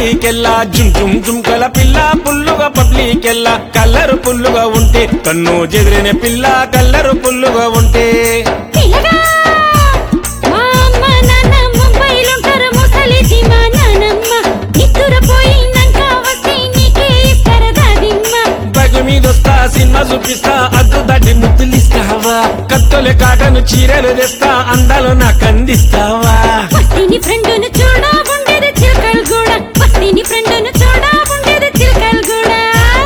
పబ్లికెల్లా జుమ్ జుమ్ జుమ్కల పిల్ల పుల్లుగా పబ్లికెల్లా కల్లరు పుల్లుగా ఉంటే కన్ను చెదిరిన పిల్ల కల్లరు పుల్లుగా ఉంటే పిల్లగా మా అమ్మ నాన్న ముంబైలుంటారు ముసలిది మా నానమ్మ నిద్దురపోయినాక వస్తే నీకే ఇస్తారు దాదిమ్మ బగు మీదొస్తా సినిమా చూపిస్తా అద్దు దాటి ముద్దులిస్తావా కత్తుల కాటను చీరలు తెస్తా అందాలు నాకు అందిస్తావా వస్తిని ఫ్రెండును చూడా ఉండేది చిలకలు కూడా వస్తిని ఫ్రెండును చూడా ఉండేది చిలకలు కూడా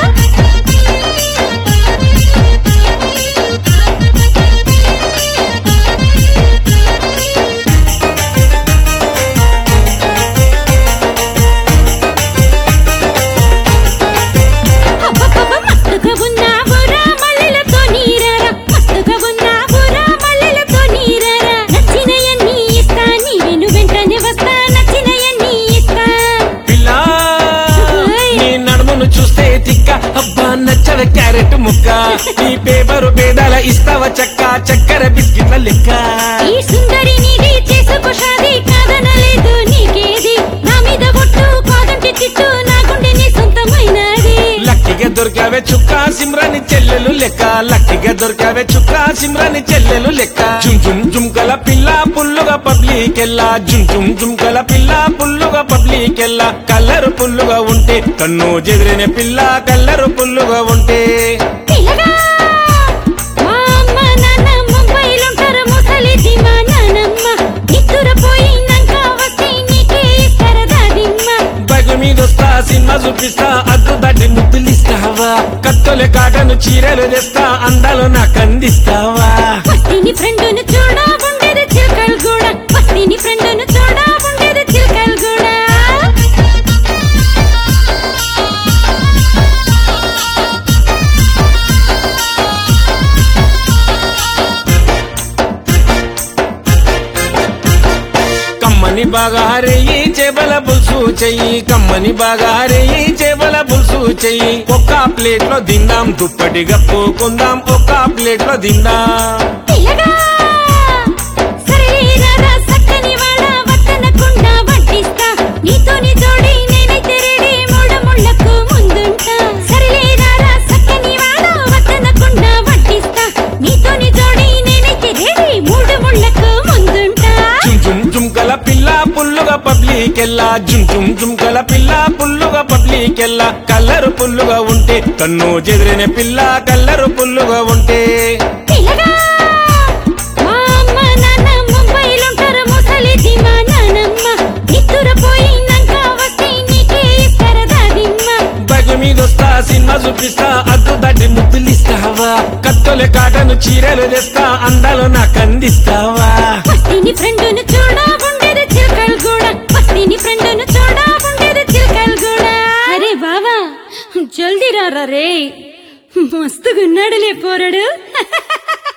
అబ్బబ్బబ్బ, మస్తుగా ఉన్నావురా మల్లెలతో నీరారా మస్తుగా ఉన్నావురా మల్లెలతో నీరారా నచ్చినయన్నీ ఇస్తా నేను వెంటనే వస్తా నచ్చినయన్నీ ఇస్తా పిల్ల నీ నడుమును చూస్తే తిక్క అబ్బా నచ్చవ క్యారెట్ ముక్క నీ పేపరు పేదాల ఇస్తావా చక్క చక్కెర బిస్కెట్ల లెక్క ఈ సుందరి నీది చేసుకో షాది కాదనలేదు నీకేది నా మీద ఒట్టు కాదంటే తిట్టు నా గుండె నీ సొంతమైనది లక్కిగా దొరికావే చుక్క సిమ్రాని చెల్లెలు లెక్క లక్కిగా దొరికావే చుక్క సిమ్రాని చెల్లెలు లెక్క జుమ్ జుమ్ జుమ్కల పిల్ల పుల్లుగా పబ్లికెల్లా జుమ్ జుమ్ జుమ్కల పిల్ల పుల్లుగా పబ్లికెల్లా కల్లరు పుల్లుగా ఉంటే కన్ను చెదిరిన పిల్ల కల్లరు పుల్లుగా ఉంటే పిల్లగా మా అమ్మ నాన్న ముంబైలుంటారు ముసలిది మా నానమ్మ నిద్దురపోయినాక వస్తే నీకే ఇస్తారు దాదిమ్మ బగు మీదొస్తా సినిమా చూపిస్తా అద్దు దాటి ముద్దులిస్తావా కత్తుల కాటను చీరలు తెస్తా అందాలు నాకు అందిస్తావా వస్తిని ఫ్రెండును చూడా ఉండేది చిలకలు కూడా వస్తిని ఫ్రెండును చూడా ఉండేది చిలకలు కూడా కమ్మని బాగా హరేయి చేపల పులుసు చెయ్యి కమ్మని బాగా హరేయి చేపల పులుసు చెయ్యి ఒక్క ప్లేట్ లో తిందాం దుప్పటి గప్పుకుందాం ఒక్క ప్లేట్ లో తిందాం పిల్లగా సరేరారా సక్కని వాడ వద్దనకుండా వడ్డిస్తా నీతోని జోడి నేనైతే రెడీ మూడ ముళ్ళకు ముందుంటా సరేరారా సక్కని వాడ వద్దనకుండా వడ్డిస్తా నీతోని జోడి నేనైతే రెడీ మూడు ముళ్ళకు ముందుంటా జుమ్ జుమ్ జుమ్కల పిల్ల పుల్లుగా పబ్లికెల్లా జుమ్ జుమ్ జుమ్కల పిల్ల పుల్లుగా పబ్లికెల్లా కల్లరు పుల్లుగా ఉంటే కన్ను చెదిరిన పిల్ల కల్లరు పుల్లుగా ఉంటే పిల్లగా మా అమ్మ నాన్న ముంబైలుంటారు ముసలిది మా నానమ్మ నిద్దురపోయినాక వస్తే నీకే ఇస్తారు దాదిమ్మ బగు మీదొస్తా సినిమా చూపిస్తా అద్దు దాటి ముద్దులిస్తావా కత్తుల కాటను చీరలు తెస్తా అందాలు నాకు అందిస్తావా వస్తిని ఫ్రెండును చూడా ఉండేది చిలకలు కూడా వస్తిని ఫ్రెండును చూడా ఉండేది చిలకలు కూడా అరే బావా జల్దీ రారా రే మస్తుగున్నాడులే పోరడు